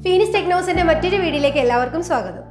finis ടെക്നോസിന്റെ മറ്റൊരു വീഡിയോയിലേക്ക് എല്ലാവർക്കും സ്വാഗതം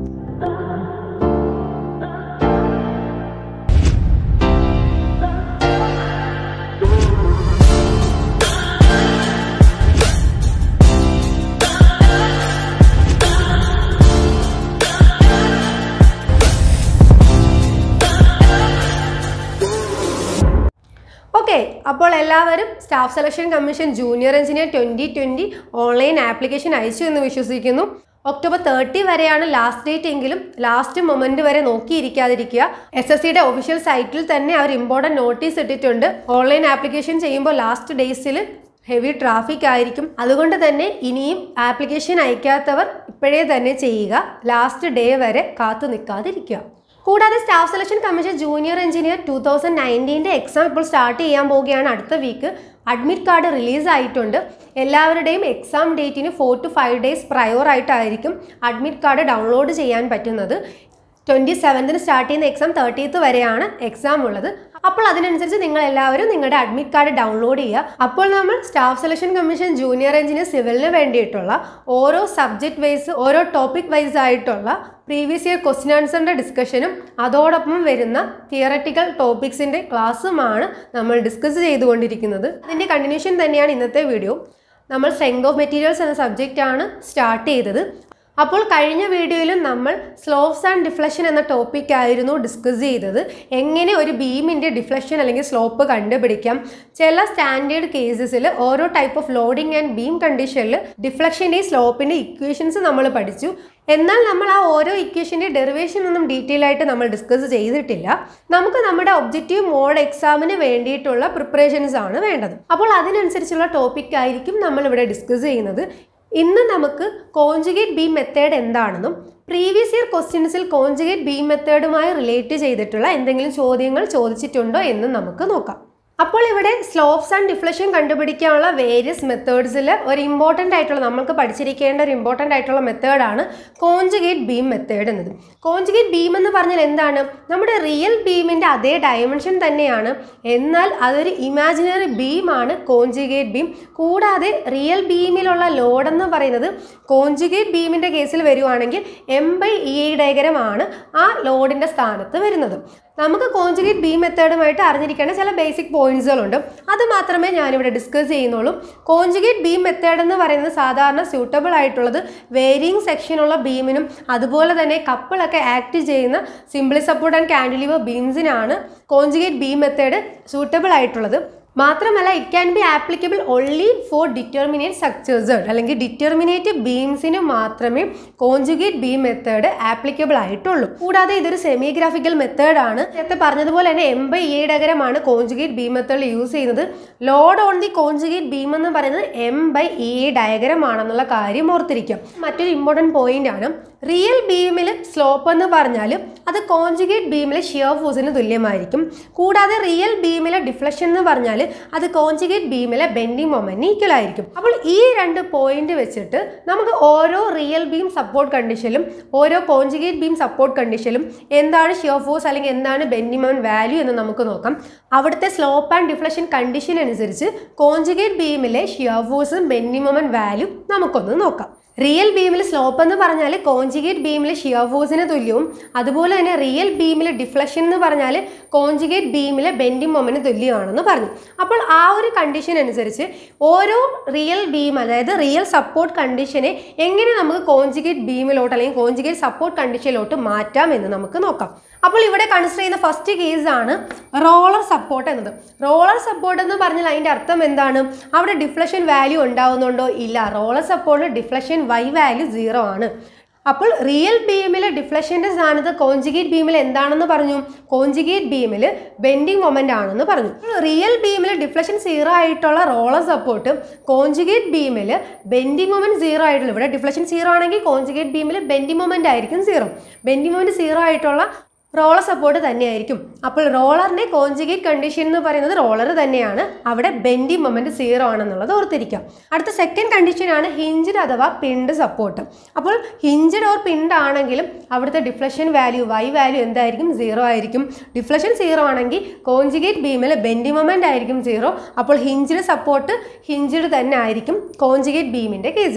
ഓക്കെ അപ്പോൾ എല്ലാവരും staff selection commission junior engineer twenty twenty online application അയച്ചു എന്ന് വിശ്വസിക്കുന്നു ഒക്ടോബർ തേർട്ടി വരെയാണ് ലാസ്റ്റ് ഡേറ്റ് എങ്കിലും ലാസ്റ്റ് മൊമെന്റ് വരെ നോക്കിയിരിക്കാതിരിക്കുക എസ് എസ് സിയുടെ ഒഫീഷ്യൽ സൈറ്റിൽ തന്നെ അവർ ഇമ്പോർട്ടൻറ്റ് നോട്ടീസ് ഇട്ടിട്ടുണ്ട് ഓൺലൈൻ ആപ്ലിക്കേഷൻ ചെയ്യുമ്പോൾ ലാസ്റ്റ് ഡേയ്സിൽ ഹെവി ട്രാഫിക് ആയിരിക്കും അതുകൊണ്ട് തന്നെ ഇനിയും ആപ്ലിക്കേഷൻ അയക്കാത്തവർ ഇപ്പോഴേ തന്നെ ചെയ്യുക ലാസ്റ്റ് ഡേ വരെ കാത്തു നിൽക്കാതിരിക്കുക കൂടാതെ staff selection commission junior engineer two thousand നയൻറ്റീൻ്റെ എക്സാം ഇപ്പോൾ സ്റ്റാർട്ട് ചെയ്യാൻ പോവുകയാണ് അടുത്ത വീക്ക് അഡ്മിറ്റ് കാർഡ് റിലീസ് ആയിട്ടുണ്ട് എല്ലാവരുടെയും എക്സാം ഡേറ്റിന് four to five days prior ആയിട്ടായിരിക്കും അഡ്മിറ്റ് കാർഡ് ഡൗൺലോഡ് ചെയ്യാൻ പറ്റുന്നത് ട്വൻറ്റി സെവൻത്തിന് സ്റ്റാർട്ട് ചെയ്യുന്ന എക്സാം തേർട്ടീത്ത് വരെയാണ് എക്സാം ഉള്ളത് അപ്പോൾ അതിനനുസരിച്ച് നിങ്ങൾ എല്ലാവരും നിങ്ങളുടെ അഡ്മിറ്റ് കാർഡ് ഡൗൺലോഡ് ചെയ്യുക അപ്പോൾ നമ്മൾ staff selection commission junior engineer സിവിലിന് വേണ്ടിയിട്ടുള്ള ഓരോ സബ്ജക്റ്റ് വൈസ് ഓരോ ടോപ്പിക് വൈസ് ആയിട്ടുള്ള പ്രീവിയസ് ഇയർ ക്വസ്റ്റ്യൻ ആൻസറിൻ്റെ ഡിസ്കഷനും അതോടൊപ്പം വരുന്ന തിയറട്ടിക്കൽ ടോപ്പിക്സിൻ്റെ ക്ലാസ്സുമാണ് നമ്മൾ ഡിസ്കസ് ചെയ്തുകൊണ്ടിരിക്കുന്നത് അതിൻ്റെ കണ്ടിന്യൂഷൻ തന്നെയാണ് ഇന്നത്തെ വീഡിയോ നമ്മൾ സ്ട്രെങ്ത് ഓഫ് മെറ്റീരിയൽസ് എന്ന സബ്ജക്റ്റാണ് സ്റ്റാർട്ട് ചെയ്തത് അപ്പോൾ കഴിഞ്ഞ വീഡിയോയിലും നമ്മൾ സ്ലോപ്സ് ആൻഡ് ഡിഫ്ലക്ഷൻ എന്ന ടോപ്പിക് ആയിരുന്നു ഡിസ്കസ് ചെയ്തത് എങ്ങനെ ഒരു ബീമിൻ്റെ ഡിഫ്ലക്ഷൻ അല്ലെങ്കിൽ സ്ലോപ്പ് കണ്ടുപിടിക്കാം ചില സ്റ്റാൻഡേർഡ് കേസസിൽ ഓരോ type of loading and beam കണ്ടീഷനിൽ ഡിഫ്ലക്ഷൻ്റെയും സ്ലോപ്പിൻ്റെ ഇക്വേഷൻസ് നമ്മൾ പഠിച്ചു എന്നാൽ നമ്മൾ ആ ഓരോ ഇക്വേഷൻ്റെ ഡെറിവേഷൻ ഒന്നും ഡീറ്റെയിൽ ആയിട്ട് നമ്മൾ ഡിസ്കസ് ചെയ്തിട്ടില്ല നമുക്ക് നമ്മുടെ ഒബ്ജക്റ്റീവ് മോഡ് എക്സാമിന് വേണ്ടിയിട്ടുള്ള പ്രിപ്പറേഷൻസ് ആണ് വേണ്ടത് അപ്പോൾ അതിനനുസരിച്ചുള്ള ടോപ്പിക് ആയിരിക്കും നമ്മൾ ഇവിടെ ഡിസ്കസ് ചെയ്യുന്നത് ഇന്ന് നമുക്ക് കോഞ്ചുഗേറ്റ് ബീം മെത്തേഡ് എന്താണെന്നും പ്രീവിയസ് ഇയർ ക്വസ്റ്റ്യൻസിൽ കോഞ്ചുഗേറ്റ് ബീം മെത്തേഡുമായി റിലേറ്റ് ചെയ്തിട്ടുള്ള എന്തെങ്കിലും ചോദ്യങ്ങൾ ചോദിച്ചിട്ടുണ്ടോ എന്നും നമുക്ക് നോക്കാം അപ്പോൾ ഇവിടെ സ്ലോപ്സ് ആൻഡ് ഡിഫ്ലക്ഷൻ കണ്ടുപിടിക്കാനുള്ള വേരിയസ് മെത്തേഡ്സിൽ ഒരു ഇമ്പോർട്ടൻ്റ് ആയിട്ടുള്ള നമുക്ക് പഠിച്ചിരിക്കേണ്ട ഒരു ഇമ്പോർട്ടൻ്റ് ആയിട്ടുള്ള മെത്തേഡാണ് കോഞ്ചുഗേറ്റ് ബീം മെത്തേഡ് എന്നത് കോഞ്ചുഗേറ്റ് ബീം എന്ന് പറഞ്ഞാൽ എന്താണ് നമ്മുടെ റിയൽ ബീമിൻ്റെ അതേ ഡയമെൻഷൻ തന്നെയാണ് എന്നാൽ അതൊരു ഇമാജിനറി ബീമാണ് കോഞ്ചുഗേറ്റ് ബീം കൂടാതെ റിയൽ ബീമിലുള്ള ലോഡ് എന്ന് പറയുന്നത് കോഞ്ചുഗേറ്റ് ബീമിൻ്റെ കേസിൽ വരുവാണെങ്കിൽ എം ബൈ ഇ ഡയഗ്രമാണ് ആ ലോഡിൻ്റെ സ്ഥാനത്ത് വരുന്നത് നമുക്ക് കോഞ്ചുഗേറ്റ് ബീം മെത്തേഡുമായിട്ട് അറിഞ്ഞിരിക്കേണ്ട ചില ബേസിക് പോയിന്റ്സുകളുണ്ട് അത് മാത്രമേ ഞാനിവിടെ ഡിസ്കസ് ചെയ്യുന്നുള്ളൂ കോഞ്ചുഗേറ്റ് ബീം മെത്തേഡ് എന്ന് പറയുന്നത് സാധാരണ സ്യൂട്ടബിൾ ആയിട്ടുള്ളത് വേരിയിങ് സെക്ഷനുള്ള ബീമിനും അതുപോലെ തന്നെ കപ്പിളൊക്കെ ആക്ട് ചെയ്യുന്ന സിംപിളി സപ്പോർട്ട് ആൻഡ് കാൻഡിലിവർ ബീംസിനാണ് കോഞ്ചുഗേറ്റ് ബീം മെത്തേഡ് സൂട്ടബിൾ ആയിട്ടുള്ളത് മാത്രമല്ല it can be applicable only for determinate structures അല്ലെങ്കിൽ ഡിറ്റർമിനേറ്റ് ബീംസിന് മാത്രമേ കോഞ്ചുഗേറ്റ് ബീം മെത്തേഡ് ആപ്ലിക്കബിൾ ആയിട്ടുള്ളൂ കൂടാതെ ഇതൊരു സെമി ഗ്രാഫിക്കൽ മെത്തേഡാണ് നേരത്തെ പറഞ്ഞതുപോലെ തന്നെ എം ബൈ ഇ ഡയഗ്രമാണ് കോഞ്ചുഗേറ്റ് ബീം മെത്തേഡ് യൂസ് ചെയ്യുന്നത് load on the conjugate beam എന്ന് പറയുന്നത് എം ബൈ ഇ ഡയഗ്രം ആണെന്നുള്ള കാര്യം ഓർത്തിരിക്കാം മറ്റൊരു ഇമ്പോർട്ടൻറ്റ് പോയിന്റ് ആണ് റിയൽ ബീമിൽ സ്ലോപ്പ് എന്ന് പറഞ്ഞാൽ അത് കോഞ്ചുഗേറ്റ് ബീമിലെ ഷിയർ ഫോഴ്സിന് തുല്യമായിരിക്കും കൂടാതെ റിയൽ ബീമിലെ ഡിഫ്ലക്ഷൻ എന്ന് പറഞ്ഞാൽ അത് കോഞ്ചുഗേറ്റ് ബീമിലെ ബെൻഡിങ് മൊമെന്റിന് ഈക്വൽ ആയിരിക്കും അപ്പോൾ ഈ രണ്ട് പോയിന്റ് വെച്ചിട്ട് നമുക്ക് ഓരോ റിയൽ ബീം സപ്പോർട്ട് കണ്ടീഷനിലും ഓരോ കോഞ്ചുഗേറ്റ് ബീം സപ്പോർട്ട് കണ്ടീഷനിലും എന്താണ് ഷിയർ ഫോഴ്സ് അല്ലെങ്കിൽ എന്താണ് ബെൻഡിങ് മൊമെന്റ് വാല്യൂ എന്ന് നമുക്ക് നോക്കാം അവിടുത്തെ സ്ലോപ്പ് ആൻഡ് ഡിഫ്ലക്ഷൻ കണ്ടീഷൻ അനുസരിച്ച് കോഞ്ചുഗേറ്റ് ബീമിലെ ഷിയർ ഫോഴ്സും ബെൻഡിങ് മൊമെന്റ് വാല്യൂ നമുക്കൊന്ന് നോക്കാം റിയൽ ബീമിൽ സ്ലോപ്പ് എന്ന് പറഞ്ഞാൽ കോഞ്ചുഗേറ്റ് ബീമിൽ ഷിയർ ഫോഴ്സിന് തുല്യവും അതുപോലെ തന്നെ റിയൽ ബീമിൽ ഡിഫ്ലക്ഷൻ എന്ന് പറഞ്ഞാൽ കോഞ്ചുഗേറ്റ് ബീമിലെ ബെൻഡിങ് മൊമെന്റ് തുല്യമാണെന്ന് പറഞ്ഞു അപ്പോൾ ആ ഒരു കണ്ടീഷൻ അനുസരിച്ച് ഓരോ റിയൽ ബീം അതായത് റിയൽ സപ്പോർട്ട് കണ്ടീഷനെ എങ്ങനെ നമുക്ക് കോഞ്ചുഗേറ്റ് ബീമിലോട്ട് അല്ലെങ്കിൽ കോഞ്ചുഗേറ്റ് സപ്പോർട്ട് കണ്ടീഷനിലോട്ട് മാറ്റാം എന്ന് നമുക്ക് നോക്കാം അപ്പോൾ ഇവിടെ കൺസിഡർ ചെയ്യുന്ന ഫസ്റ്റ് കേസ് ആണ് റോളർ സപ്പോർട്ട് എന്നത് റോളർ സപ്പോർട്ട് എന്ന് പറഞ്ഞാൽ അതിൻ്റെ അർത്ഥം എന്താണ് അവിടെ ഡിഫ്ലക്ഷൻ വാല്യൂ ഉണ്ടാവുന്നുണ്ടോ ഇല്ല റോളർ സപ്പോർട്ടിൽ ഡിഫ്ലക്ഷൻ വൈ വാല്യൂ സീറോ ആണ് അപ്പോൾ റിയൽ ബീമിൽ ഡിഫ്ലക്ഷൻ്റെ സ്ഥാനത്ത് കോഞ്ചുഗേറ്റ് ബീമിൽ എന്താണെന്ന് പറഞ്ഞു കോഞ്ചുഗേറ്റ് ബീമിൽ ബെൻഡിങ് മൊമെൻ്റ് ആണെന്ന് പറഞ്ഞു റിയൽ ബീമിൽ ഡിഫ്ലക്ഷൻ സീറോ ആയിട്ടുള്ള റോളർ സപ്പോർട്ട് കോഞ്ചുഗേറ്റ് ബീമിൽ ബെൻഡിങ് മൊമെൻറ്റ് സീറോ ആയിട്ടുള്ള ഇവിടെ ഡിഫ്ലക്ഷൻ സീറോ ആണെങ്കിൽ കോഞ്ചുഗേറ്റ് ബീമിൽ ബെൻഡിങ് മൊമെൻ്റ് ആയിരിക്കും സീറോ ബെൻഡിങ് മൊമെൻറ്റ് സീറോ ആയിട്ടുള്ള റോളർ സപ്പോർട്ട് തന്നെയായിരിക്കും അപ്പോൾ റോളറിൻ്റെ കോഞ്ചുഗേറ്റ് കണ്ടീഷൻ എന്ന് പറയുന്നത് റോളർ തന്നെയാണ് അവിടെ ബെൻഡി മൊമെൻറ്റ് സീറോ ആണെന്നുള്ളത് ഓർത്തിരിക്കാം അടുത്ത സെക്കൻഡ് കണ്ടീഷനാണ് ഹിഞ്ചഡ് അഥവാ പിണ്ട് സപ്പോർട്ട് അപ്പോൾ ഹിഞ്ചഡ് ഓർ പിണ്ട് ആണെങ്കിലും അവിടുത്തെ ഡിഫ്ലക്ഷൻ വാല്യൂ വൈ വാല്യൂ എന്തായിരിക്കും സീറോ ആയിരിക്കും ഡിഫ്ലക്ഷൻ സീറോ ആണെങ്കിൽ കോഞ്ചുഗേറ്റ് ബീമിൽ ബെൻഡി മൊമെൻ്റ് ആയിരിക്കും സീറോ അപ്പോൾ ഹിഞ്ചഡ് സപ്പോർട്ട് ഹിഞ്ചഡ് തന്നെ ആയിരിക്കും കോഞ്ചുഗേറ്റ് ബീമിൻ്റെ കേസിലും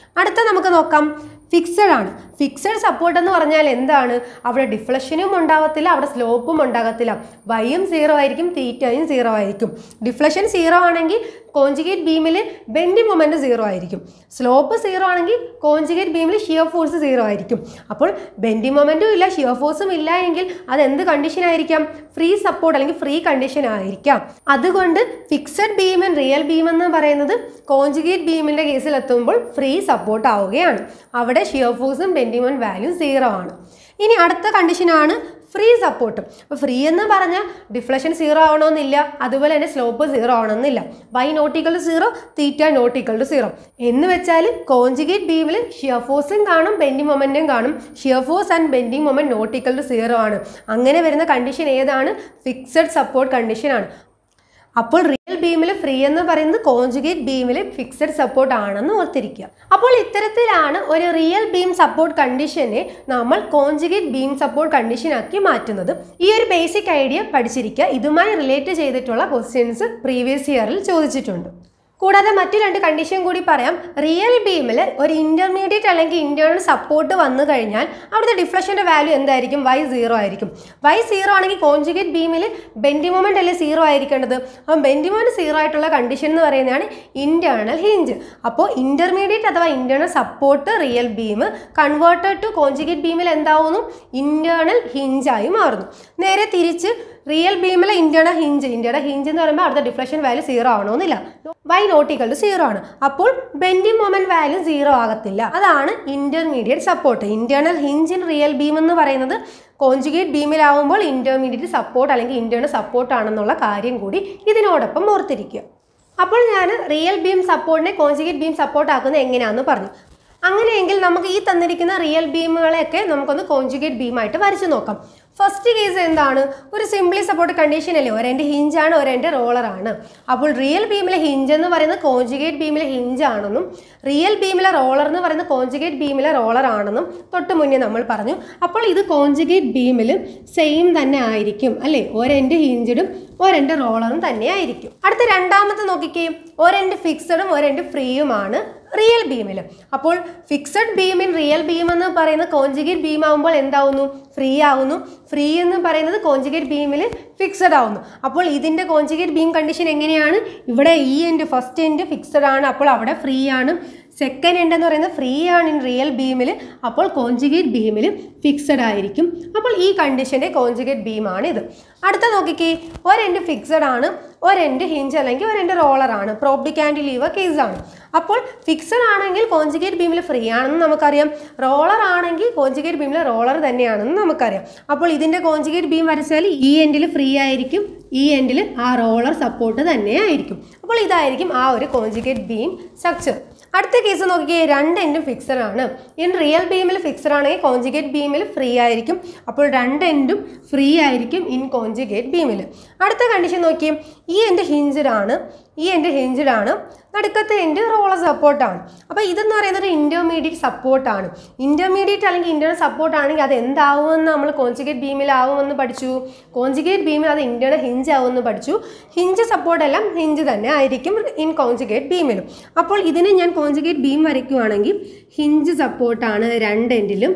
അടുത്ത നമുക്ക് നോക്കാം ഫിക്സഡ് ആണ് ഫിക്സഡ് സപ്പോർട്ട് എന്ന് പറഞ്ഞാൽ എന്താണ് അവിടെ ഡിഫ്ലക്ഷനും ഉണ്ടാകത്തില്ല അവിടെ സ്ലോപ്പും ഉണ്ടാകത്തില്ല വൈയും സീറോ ആയിരിക്കും തീറ്റയും സീറോ ആയിരിക്കും ഡിഫ്ലക്ഷൻ സീറോ ആണെങ്കിൽ കോഞ്ചുഗേറ്റ് ബീമിൽ ബെൻഡി മൊമെന്റ് സീറോ ആയിരിക്കും സ്ലോപ്പ് സീറോ ആണെങ്കിൽ കോഞ്ചുഗേറ്റ് ബീമിൽ ഷിയർ ഫോഴ്സ് സീറോ ആയിരിക്കും അപ്പോൾ ബെൻഡി മൊമെന്റും ഇല്ല ഷിയർ ഫോഴ്സും ഇല്ല എങ്കിൽ അത് എന്ത് കണ്ടീഷൻ ആയിരിക്കാം ഫ്രീ സപ്പോർട്ട് അല്ലെങ്കിൽ ഫ്രീ കണ്ടീഷൻ ആയിരിക്കാം അതുകൊണ്ട് fixed beam and real beam എന്ന് പറയുന്നത് കോഞ്ചുഗേറ്റ് ബീമിന്റെ കേസിൽ എത്തുമ്പോൾ ഫ്രീ സപ്പോർട്ട് ആവുകയാണ് അവിടെ ഷിയർ ഫോഴ്സും ബെൻഡി മൊമെന്റ് വാല്യൂ സീറോ ആണ് ഇനി അടുത്ത കണ്ടീഷനാണ് ഫ്രീ സപ്പോർട്ട് അപ്പോൾ ഫ്രീ എന്ന് പറഞ്ഞാൽ ഡിഫ്ലക്ഷൻ സീറോ ആവണമെന്നില്ല അതുപോലെ തന്നെ സ്ലോപ്പ് സീറോ ആവണമെന്നില്ല y not equal to zero theta not equal to zero എന്ന് വെച്ചാൽ കോഞ്ചുഗേറ്റ് ബീമിൽ ഷിയർ ഫോഴ്സും കാണും ബെൻഡിങ് മൊമെൻറ്റും കാണും shear force and bending moment not equal to zero ആണ് അങ്ങനെ വരുന്ന കണ്ടീഷൻ ഏതാണ് ഫിക്സഡ് സപ്പോർട്ട് കണ്ടീഷൻ ആണ് അപ്പോൾ റിയൽ ബീമിൽ ഫ്രീ എന്ന് പറയുന്നത് കോഞ്ചുഗേറ്റ് ബീമിൽ ഫിക്സഡ് സപ്പോർട്ട് ആണെന്ന് ഓർത്തിരിക്കുക അപ്പോൾ ഇത്തരത്തിലാണ് ഒരു റിയൽ ബീം സപ്പോർട്ട് കണ്ടീഷനെ നമ്മൾ കോഞ്ചുഗേറ്റ് ബീം സപ്പോർട്ട് കണ്ടീഷനാക്കി മാറ്റുന്നത് ഈ ഒരു ബേസിക് ഐഡിയ പഠിച്ചിരിക്കുക ഇതുമായി റിലേറ്റ് ചെയ്തിട്ടുള്ള ക്വസ്റ്റ്യൻസ് പ്രീവിയസ് ഇയറിൽ ചോദിച്ചിട്ടുണ്ട് കൂടാതെ മറ്റു രണ്ട് കണ്ടീഷൻ കൂടി പറയാം റിയൽ ബീമിൽ ഒരു ഇന്റർമീഡിയറ്റ് അല്ലെങ്കിൽ ഇന്റേണൽ സപ്പോർട്ട് വന്നു കഴിഞ്ഞാൽ അവിടുത്തെ ഡിഫ്ലക്ഷൻ്റെ വാല്യൂ എന്തായിരിക്കും വൈ സീറോ ആയിരിക്കും വൈ സീറോ ആണെങ്കിൽ കോഞ്ചുഗേറ്റ് ബീമിൽ ബെൻഡി മൊമെന്റ് അല്ലേ സീറോ ആയിരിക്കേണ്ടത് അപ്പം ബെൻഡി മൊമെന്റ് സീറോ ആയിട്ടുള്ള കണ്ടീഷൻ എന്ന് പറയുന്നതാണ് ഇന്റേണൽ ഹിഞ്ച് അപ്പോൾ ഇന്റർമീഡിയറ്റ് അഥവാ internal support real beam converted to conjugate ബീമിൽ എന്താവുന്നു ഇന്റേണൽ ഹിഞ്ചായി മാറുന്നു നേരെ തിരിച്ച് റിയൽ ബീമിലെ ഇന്ത്യയുടെ ഹിഞ്ച് ഇന്ത്യയുടെ ഹിഞ്ച് എന്ന് പറയുമ്പോൾ അടുത്ത ഡിഫ്ലക്ഷൻ വാല്യൂ സീറോ ആവണമെന്നില്ല വൈ നോട്ടിക്കൽ ടു സീറോ ആണ് അപ്പോൾ ബെൻഡിങ് മൊമെന്റ് വാല്യൂ സീറോ ആകത്തില്ല അതാണ് intermediate support internal hinge in real beam എന്ന് പറയുന്നത് കോഞ്ചുഗേറ്റ് ബീമിലാവുമ്പോൾ ഇന്റർമീഡിയറ്റ് സപ്പോർട്ട് അല്ലെങ്കിൽ ഇന്റേണൽ സപ്പോർട്ട് ആണെന്നുള്ള കാര്യം കൂടി ഇതിനോടൊപ്പം ഓർത്തിരിക്കുക അപ്പോൾ ഞാൻ റിയൽ ബീം സപ്പോർട്ടിനെ കോഞ്ചുഗേറ്റ് ബീം സപ്പോർട്ട് ആക്കുന്നത് എങ്ങനെയാണെന്ന് പറഞ്ഞു അങ്ങനെയെങ്കിൽ നമുക്ക് ഈ തന്നിരിക്കുന്ന റിയൽ ബീമുകളെയൊക്കെ നമുക്കൊന്ന് കോഞ്ചുഗേറ്റ് ബീമായിട്ട് വരച്ചു നോക്കാം ഫസ്റ്റ് കേസ് എന്താണ് ഒരു സിംപ്ലി സപ്പോർട്ട് കണ്ടീഷൻ അല്ലേ ഒരെൻ്റെ ഹിഞ്ചാണ് ഒരെൻ്റെ റോളറാണ് അപ്പോൾ റിയൽ ബീമിലെ ഹിഞ്ച് എന്ന് പറയുന്നത് കോഞ്ചുഗേറ്റ് ബീമിലെ ഹിഞ്ച് ആണെന്നും റിയൽ ബീമിലെ റോളർ എന്ന് പറയുന്നത് കോഞ്ചുഗേറ്റ് ബീമിലെ റോളർ ആണെന്നും തൊട്ട് മുന്നേ നമ്മൾ പറഞ്ഞു അപ്പോൾ ഇത് കോഞ്ചുഗേറ്റ് ബീമിൽ സെയിം തന്നെ ആയിരിക്കും അല്ലേ ഒരെൻ്റെ ഹിഞ്ചിടും ഒരെൻ്റെ റോളറും തന്നെ ആയിരിക്കും അടുത്ത രണ്ടാമത്തെ നോക്കിക്കേ ഒരെൻ്റെ ഫിക്സഡും ഒരെൻ്റെ ഫ്രീയുമാണ് റിയൽ ബീമിൽ അപ്പോൾ ഫിക്സഡ് ബീമിൻ റിയൽ ബീം എന്ന് പറയുന്നത് കോഞ്ചുഗേറ്റ് ബീം ആവുമ്പോൾ എന്താവുന്നു ഫ്രീ ആവുന്നു ഫ്രീ എന്ന് പറയുന്നത് കോഞ്ചുഗേറ്റ് ബീമിൽ ഫിക്സഡ് ആവുന്നു അപ്പോൾ ഇതിൻ്റെ കോഞ്ചുഗേറ്റ് ബീം കണ്ടീഷൻ എങ്ങനെയാണ് ഇവിടെ ഈ എൻഡ് ഫസ്റ്റ് എൻഡ് ഫിക്സഡ് ആണ് അപ്പോൾ അവിടെ ഫ്രീ ആണ് സെക്കൻഡ് എൻഡ് എന്ന് പറയുന്നത് ഫ്രീ ആണ് ഇൻ റിയൽ ബീമിൽ അപ്പോൾ കോഞ്ചുഗേറ്റ് ബീമിൽ ഫിക്സഡ് ആയിരിക്കും അപ്പോൾ ഈ കണ്ടീഷൻ്റെ കോഞ്ചുഗേറ്റ് ബീമാണ് ഇത് അടുത്ത നോക്കിക്കേ ഒരെൻഡ് ഫിക്സഡ് ആണ് ഒരെൻഡ് ഹിഞ്ച് അല്ലെങ്കിൽ ഒരെൻഡ് റോളർ ആണ് പ്രോപ്ലി കാൻഡിലീവർ കേസ് ആണ് അപ്പോൾ ഫിക്സഡ് ആണെങ്കിൽ കോഞ്ചുഗേറ്റ് ബീമിൽ ഫ്രീ ആണെന്ന് നമുക്കറിയാം റോളർ ആണെങ്കിൽ കോഞ്ചുഗേറ്റ് ബീമിൽ റോളർ തന്നെയാണെന്ന് നമുക്കറിയാം അപ്പോൾ ഇതിൻ്റെ കോഞ്ചുഗേറ്റ് ബീം വരച്ചാൽ ഈ എൻഡിൽ ഫ്രീ ആയിരിക്കും ഈ എൻഡിൽ ആ റോളർ സപ്പോർട്ട് തന്നെ ആയിരിക്കും അപ്പോൾ ഇതായിരിക്കും ആ ഒരു കോഞ്ചുഗേറ്റ് ബീം സ്ട്രക്ചർ അടുത്ത കേസ് നോക്കിയേ രണ്ട് എൻഡും ഫിക്സഡ് ആണ് ഇൻ റിയൽ ബീമിൽ ഫിക്സഡ് ആണെങ്കിൽ കോഞ്ചുഗേറ്റ് ബീമിൽ ഫ്രീ ആയിരിക്കും അപ്പോൾ രണ്ട് എൻഡും ഫ്രീ ആയിരിക്കും ഇൻ കോഞ്ചുഗേറ്റ് ബീമിൽ അടുത്ത കണ്ടീഷൻ നോക്കിയേ ഈ എൻ്റെ ഹിഞ്ചഡ് ആണ് ഈ എൻ്റെ ഹിഞ്ചഡ് ആണ് നടുക്കത്തെ എൻ്റെ റോളർ സപ്പോർട്ടാണ് അപ്പോൾ ഇതെന്ന് പറയുന്നത് ഒരു ഇൻ്റർമീഡിയറ്റ് സപ്പോർട്ടാണ് ഇൻ്റർമീഡിയറ്റ് അല്ലെങ്കിൽ ഇൻ്റേണൽ സപ്പോർട്ട് ആണെങ്കിൽ അത് എന്താവുമെന്ന് നമ്മൾ കോഞ്ചുഗേറ്റ് ബീമിലാവുമെന്ന് പഠിച്ചു കോഞ്ചുഗേറ്റ് ബീമിൽ അത് ഇൻ്റേണൽ ഹിഞ്ച് ആവുമെന്ന് പഠിച്ചു ഹിഞ്ച് സപ്പോർട്ട് എല്ലാം ഹിഞ്ച് തന്നെ ആയിരിക്കും ഇൻ കോഞ്ചുഗേറ്റ് ബീമിലും അപ്പോൾ ഇതിനെ ഞാൻ കോഞ്ചുഗേറ്റ് ബീം വരയ്ക്കുവാണെങ്കിൽ ഹിഞ്ച് സപ്പോർട്ടാണ് രണ്ട് എൻഡിലും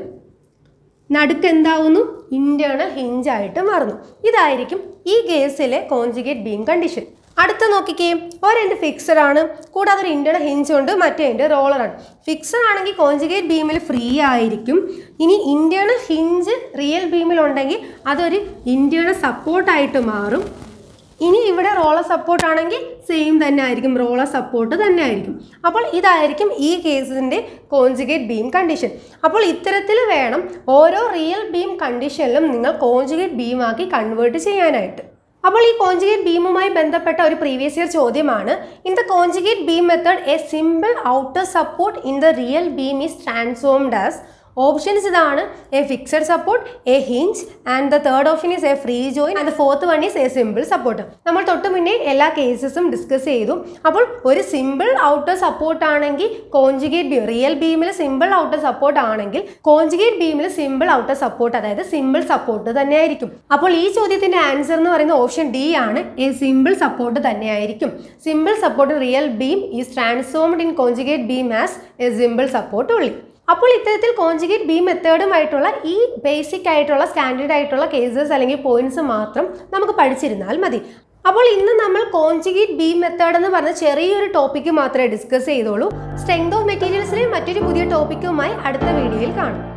നടുക്ക് എന്താവുന്നു ഇന്റേണൽ ഹിഞ്ചായിട്ട് മാറുന്നു ഇതായിരിക്കും ഈ കേസിലെ കോഞ്ചുഗേറ്റ് ബീം കണ്ടീഷൻ അടുത്ത നോക്കിക്കേ ഒരെൻഡ് ഫിക്സഡ് ആണ് കൂടാതെ ഒരു ഇന്റേണൽ ഹിഞ്ച് ഉണ്ട് മറ്റേ എൻ്റെ റോളറാണ് ഫിക്സഡ് ആണെങ്കിൽ കോഞ്ചുഗേറ്റ് ബീമിൽ ഫ്രീ ആയിരിക്കും ഇനി ഇന്റേണൽ ഹിഞ്ച് റിയൽ ബീമിലുണ്ടെങ്കിൽ അതൊരു ഇന്റേണൽ സപ്പോർട്ടായിട്ട് മാറും ഇനി ഇവിടെ റോളർ സപ്പോർട്ട് ആണെങ്കിൽ സെയിം തന്നെ ആയിരിക്കും റോളർ സപ്പോർട്ട് തന്നെ ആയിരിക്കും അപ്പോൾ ഇതായിരിക്കും ഈ കേസിൻ്റെ കോഞ്ചുഗേറ്റ് ബീം കണ്ടീഷൻ അപ്പോൾ ഇത്തരത്തിൽ വേണം ഓരോ റിയൽ ബീം കണ്ടീഷനിലും നിങ്ങൾ കോഞ്ചുഗേറ്റ് ബീമാക്കി കൺവേർട്ട് ചെയ്യാനായിട്ട് അപ്പോൾ ഈ കോഞ്ചുഗേറ്റ് ബീമുമായി ബന്ധപ്പെട്ട ഒരു പ്രീവിയസ് ഇയർ ചോദ്യമാണ് in the conjugate beam method a simple outer support in the real beam is transformed as options ഇതാണ് a fixed support a hinge and the third option is a free joint and the fourth one is a simple support നമ്മൾ തൊട്ട് മുന്നേ എല്ലാ കേസസും discuss ചെയ്തു അപ്പോൾ ഒരു simple outer support ആണെങ്കിൽ കോഞ്ചുഗേറ്റ് ബീം റിയൽ ബീമിൽ സിമ്പിൾ ഔട്ടർ സപ്പോർട്ട് ആണെങ്കിൽ കോഞ്ചുഗേറ്റ് ബീമിൽ സിമ്പിൾ ഔട്ടർ സപ്പോർട്ട് അതായത് സിമ്പിൾ സപ്പോർട്ട് തന്നെയായിരിക്കും അപ്പോൾ ഈ ചോദ്യത്തിന്റെ ആൻസർ എന്ന് പറയുന്ന ഓപ്ഷൻ ഡി ആണ് എ സിമ്പിൾ സപ്പോർട്ട് തന്നെയായിരിക്കും simple support real beam is transformed in conjugate beam as a simple support only അപ്പോൾ ഇത്തരത്തിൽ കോഞ്ചുഗേറ്റ് ബീം മെത്തേഡുമായിട്ടുള്ള ഈ ബേസിക് ആയിട്ടുള്ള സ്റ്റാൻഡേർഡ് ആയിട്ടുള്ള കേസസ് അല്ലെങ്കിൽ പോയിന്റ്സ് മാത്രം നമുക്ക് പഠിച്ചിരുന്നാൽ മതി അപ്പോൾ ഇന്ന് നമ്മൾ കോഞ്ചുഗേറ്റ് ബീം മെത്തേഡ് എന്ന് പറഞ്ഞ ചെറിയൊരു ടോപ്പിക്ക് മാത്രമേ ഡിസ്കസ് ചെയ്തോളൂ സ്ട്രെങ്ത് ഓഫ് മെറ്റീരിയൽസിലെ മറ്റൊരു പുതിയ ടോപ്പിക്കുമായി അടുത്ത വീഡിയോയിൽ കാണാം